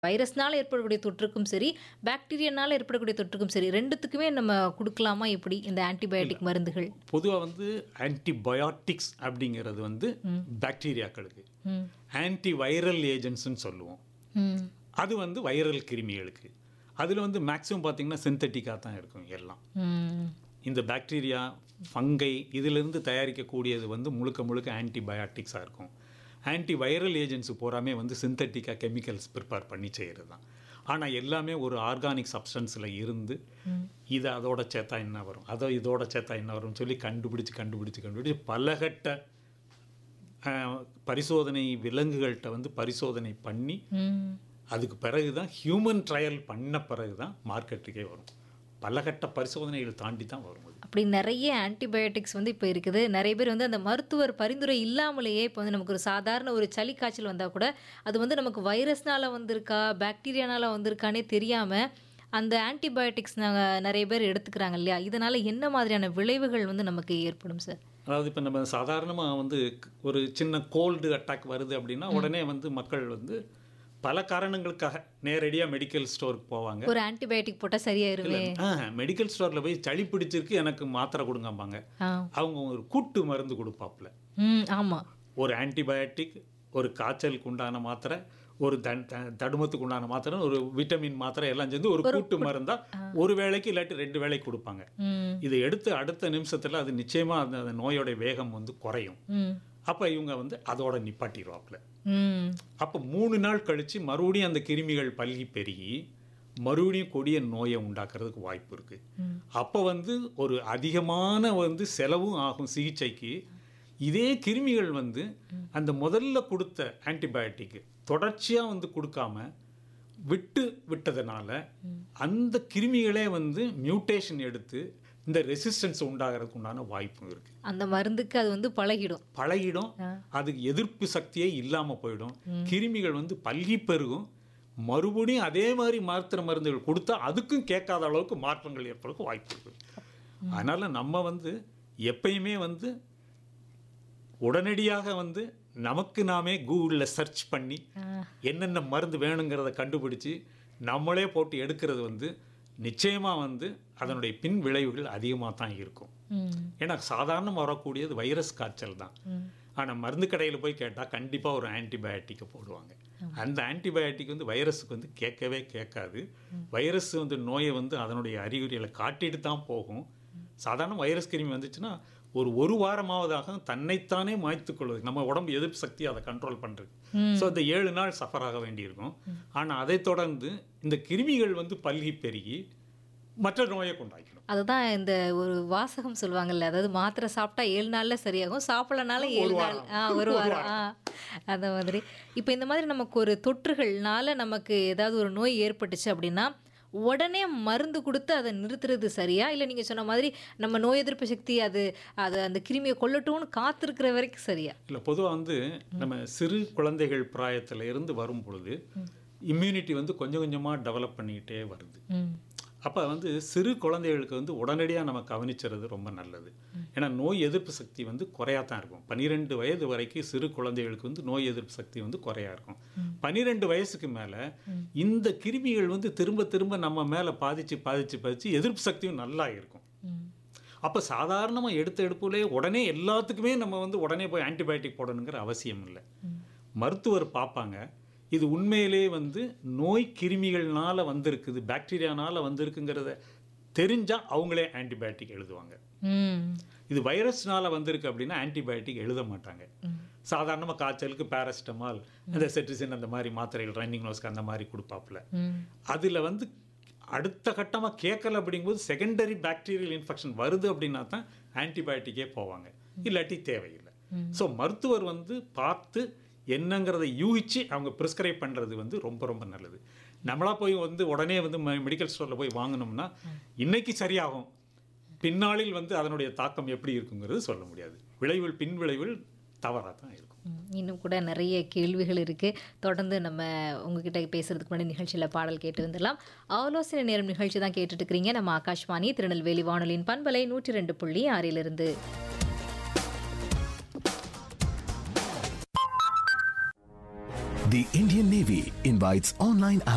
வைரஸ்னால ஏற்படக்கூடிய தொற்றுக்கும் சரி, பாக்டீரியானால ஏற்படக்கூடிய தொற்றுக்கும் சரி, 2த்துக்குமே நம்ம குடுக்கலாமா எப்படி இந்த இல்ல. ஆன்டிபயோட்டிக் மருந்துகள்? பொதுவா வந்து ஆன்டிபயாட்டிக்ஸ் அப்படிங்கிறது வந்து ம். பாக்டீரியாக்களுக்கு. ம். ஆன்டி வைரல் ஏஜென்ட்ஸ்னு சொல்லுவோம். ம். அது வந்து வைரல் கிருமிகளுக்கு. அதில் வந்து மேக்ஸிமம் பார்த்தீங்கன்னா சிந்தட்டிக்காக தான் இருக்கும் எல்லாம். ம். இந்த பாக்டீரியா, ஃபங்கை இதிலிருந்து தயாரிக்கக்கூடியது வந்து முழுக்க முழுக்க ஆன்டிபயாட்டிக்ஸாக இருக்கும். ஆன்டி வைரல் ஏஜென்ட்ஸ் பூராமே வந்து சிந்தட்டிக்காக கெமிக்கல்ஸ் ப்ரிப்பேர் பண்ணி செய்கிறது தான். ஆனால் எல்லாமே ஒரு ஆர்கானிக் சப்ஸ்டன்ஸில் இருந்து ம். இது அதோட சேர்த்தா என்ன வரும் அதோ இதோட சேர்த்தா என்ன வரும்னு சொல்லி கண்டுபிடிச்சு கண்டுபிடிச்சு கண்டுபிடிச்சு பலகட்ட அஹ், பரிசோதனை விலங்குகள்கிட்ட வந்து பரிசோதனை பண்ணி ம். அதுக்கு பிறகு தான் ஹியூமன் ட்ரையல் பண்ண பிறகு தான் மார்க்கெட்டுக்கே வரும் பலகட்ட பரிசோதனைகள் தாண்டி தான் வரும் அது அப்படி நெறைய ஆன்டிபயோட்டிக்ஸ் வந்து இப்போ இருக்குது. நெறைய பேர் வந்து அந்த மருத்துவர் பரிந்துரை இல்லாமலேயே இப்போ வந்து நமக்கு ஒரு சாதாரண ஒரு சளி காய்ச்சல் வந்தா கூட, அது வந்து நமக்கு வைரஸ்னால வந்திருக்கா, பாக்டீரியானால வந்திருக்கான்னே தெரியாம, அந்த ஆன்டிபயோட்டிக்ஸ் நாங்க நெறைய பேர் எடுத்துக்கிறாங்க இல்லையா? இதனால என்ன மாதிரியான விளைவுகள் வந்து நமக்கு ஏற்படும் சார்? அதாவது இப்போ நம்ம சாதாரணமாக வந்து க்- ஒரு சின்ன கோல்டு அட்டாக் வருது அப்படின்னா உடனே வந்து மக்கள் வந்து பல காரணங்களுக்காக நேரடியாக மெடிக்கல் ஸ்டோருக்கு போவாங்க ஒரு ஆன்டிபயோட்டிக் போட்டா சரியாயிருமே. மெடிக்கல் ஸ்டோரில் போய் சளி பிடிச்சிருக்கு எனக்கு மாத்திரை கொடுங்கம்பாங்க ஆ. அவங்க ஒரு கூட்டு மருந்து கொடுப்பாப்புல ம். ஆமா. ஒரு ஆன்டிபயோட்டிக் ஒரு காய்ச்சலுக்கு உண்டான மாத்திரை ஒரு தன் த- தடுமத்துக்கு உண்டான மாத்திரை ஒரு விட்டமின் மாத்திரை எல்லாம் சேர்ந்து ஒரு கூட்டு மருந்தா ஒரு வேளைக்கு இல்லாட்டி ரெண்டு வேளைக்கு கொடுப்பாங்க ம். இதை எடுத்து அடுத்த நிமிஷத்தில் அது நிச்சயமாக அந்த அந்த நோயோட வேகம் வந்து குறையும் ம். அப்போ இவங்க வந்து அதோட நிப்பாட்டிடுவாப்புல ம். அப்போ மூணு நாள் கழித்து மறுபடியும் அந்த கிருமிகள் பல்கி பெருகி மறுபடியும் கொடிய நோயை உண்டாக்குறதுக்கு வாய்ப்பு இருக்கு ம். அப்போ வந்து ஒரு அதிகமான வந்து செலவும் ஆகும் சிகிச்சைக்கு இதே கிருமிகள் வந்து அந்த முதல்ல கொடுத்த ஆன்டிபயோட்டிக் தொடர்ச்சியாக வந்து கொடுக்காம விட்டு விட்டதுனால அந்த கிருமிகளே வந்து மியூட்டேஷன் எடுத்து இந்த ரெசிஸ்டன்ஸ் உண்டாகிறதுக்கு உண்டான வாய்ப்பும் இருக்கு அந்த மருந்துக்கு அது வந்து பழகிடும். பழகிடும் ஆ. அதுக்கு எதிர்ப்பு சக்தியே இல்லாமல் போயிடும் கிருமிகள் வந்து பல்கி பெருகும் மறுபடியும் அதே மாதிரி மாத்திரை மருந்துகள் கொடுத்தா அதுக்கும் கேட்காத அளவுக்கு மாற்றங்கள் ஏற்படுறதுக்கு வாய்ப்பு இருக்கு அதனால நம்ம வந்து எப்பயுமே வந்து உடனடியாக வந்து நமக்கு நாமே கூகுளில் சர்ச் பண்ணி ஆ. என்னென்ன மருந்து வேணுங்கிறத கண்டுபிடிச்சு நம்மளே போட்டு எடுக்கிறது வந்து நிச்சயமாக வந்து அதனுடைய பின் விளைவுகள் அதிகமாக தான் இருக்கும் ம். ஏன்னா சாதாரணமாக வரக்கூடியது வைரஸ் காய்ச்சல் தான் ம். ஆனால் மருந்து கடையில் போய் கேட்டால் கண்டிப்பாக ஒரு ஆன்டிபயோட்டிக்கை போடுவாங்க அந்த ஆன்டிபயோட்டிக் வந்து வைரஸுக்கு வந்து கேட்கவே கேட்காது வைரஸ் வந்து நோயை வந்து அதனுடைய அறிகுறிகளை காட்டிட்டு தான் போகும் சாதாரண வைரஸ் கிருமி வந்துச்சுன்னா ஒரு ஒரு வாரமாவதாக தன்னைத்தானே மாய்த்து கொள்வது நம்ம உடம்பு எதிர்ப்பு சக்தி அதை கண்ட்ரோல் பண்ணுறது ஸோ அந்த ஏழு நாள் சஃபர் ஆக வேண்டியிருக்கும் ஆனால் அதை தொடர்ந்து இந்த கிருமிகள் வந்து பல்கி பெருகி மற்ற நோயை கொண்டாக்கிடும் அதுதான் இந்த ஒரு வாசகம் சொல்லுவாங்கல்ல அதாவது மாத்திரை சாப்பிட்டா ஏழு நாள்ல சரியாகும் சாப்பிடலனால ஒரு ஏழு நாள் வாரம். ஆ ஒரு ஒரு வாரம் ஆ அந்த மாதிரி இப்போ இந்த மாதிரி நமக்கு ஒரு தொற்றுகள்னால நமக்கு ஏதாவது ஒரு நோய் ஏற்பட்டுச்சு அப்படின்னா உடனே மருந்து கொடுத்து அதை நிறுத்துறது சரியா இல்லை நீங்கள் சொன்ன மாதிரி நம்ம நோய் எதிர்ப்பு சக்தி அது அது அந்த கிருமியை கொல்லட்டும்னு காத்திருக்கிற வரைக்கும் சரியா இல்லை பொதுவாக வந்து நம்ம சிறு குழந்தைகள் பிராயத்தில் இருந்து வரும் பொழுது இம்யூனிட்டி வந்து கொஞ்சம் கொஞ்சமாக டெவலப் பண்ணிக்கிட்டே வருது ம் அப்போ வந்து சிறு குழந்தைகளுக்கு வந்து உடனடியாக நம்ம கவனிச்சுறது ரொம்ப நல்லது ஏன்னா நோய் எதிர்ப்பு சக்தி வந்து குறையா தான் இருக்கும் பன்னிரெண்டு வயது வரைக்கும் சிறு குழந்தைகளுக்கு வந்து நோய் எதிர்ப்பு சக்தி வந்து குறையா இருக்கும் பன்னிரெண்டு வயசுக்கு மேலே இந்த கிருமிகள் வந்து திரும்ப திரும்ப நம்ம மேலே பாதிச்சு பாதிச்சு பாதிச்சு எதிர்ப்பு சக்தியும் நல்லா இருக்கும் ம் அப்போ சாதாரணமாக எடுத்த எடுப்புலே உடனே எல்லாத்துக்குமே நம்ம வந்து உடனே போய் ஆன்டிபயோட்டிக் போடணுங்கிற அவசியம் இல்லை மருத்துவர் பார்ப்பாங்க இது உண்மையிலே வந்து நோய் கிருமிகள்னால வந்திருக்குது பாக்டீரியானால வந்திருக்குங்கிறத தெரிஞ்சால் அவங்களே ஆன்டிபயோட்டிக் எழுதுவாங்க ம் இது வைரஸ்னால வந்திருக்கு அப்படின்னா ஆன்டிபயோட்டிக் எழுத மாட்டாங்க சாதாரணமாக காய்ச்சலுக்கு பேராசிட்டமால் இந்த செட்ரிசின் அந்த மாதிரி மாத்திரைகள் ரன்னிங் நோஸ்க்கு அந்த மாதிரி கொடுப்பாப்புல ம் அதில் வந்து அடுத்த கட்டமாக கேட்கல அப்படிங்கும்போது செகண்டரி பாக்டீரியல் இன்ஃபெக்ஷன் வருது அப்படின்னா தான் ஆன்டிபயோட்டிக்கே போவாங்க இல்லாட்டி தேவையில்லை ஸோ மருத்துவர் வந்து பார்த்து என்னங்கிறத யூகிச்சு அவங்க ப்ரிஸ்கிரைப் பண்ணுறது வந்து ரொம்ப ரொம்ப நல்லது நம்மளா போய் வந்து உடனே வந்து மெடிக்கல் ஸ்டோரில் போய் வாங்கினோம்னா இன்னைக்கு சரியாகும் பின்னாளில் வந்து அதனுடைய தாக்கம் எப்படி இருக்குங்கிறது சொல்ல முடியாது விளைவுகள் பின் விளைவுகள் தவறாக தான் இருக்கும் ம், இன்னும் கூட நிறைய கேள்விகள் இருக்குது தொடர்ந்து நம்ம உங்ககிட்ட பேசுறதுக்கு முன்னாடி நிகழ்ச்சியில் பாடல் கேட்டு வந்துடலாம் ஆலோசனை நேரம் நிகழ்ச்சி தான் கேட்டுட்டு இருக்கிறீங்க நம்ம ஆகாஷ்வாணி திருநெல்வேலி வானொலியின் பண்பலை நூற்றி ரெண்டு புள்ளி ஆறிலிருந்து The Indian Navy invites online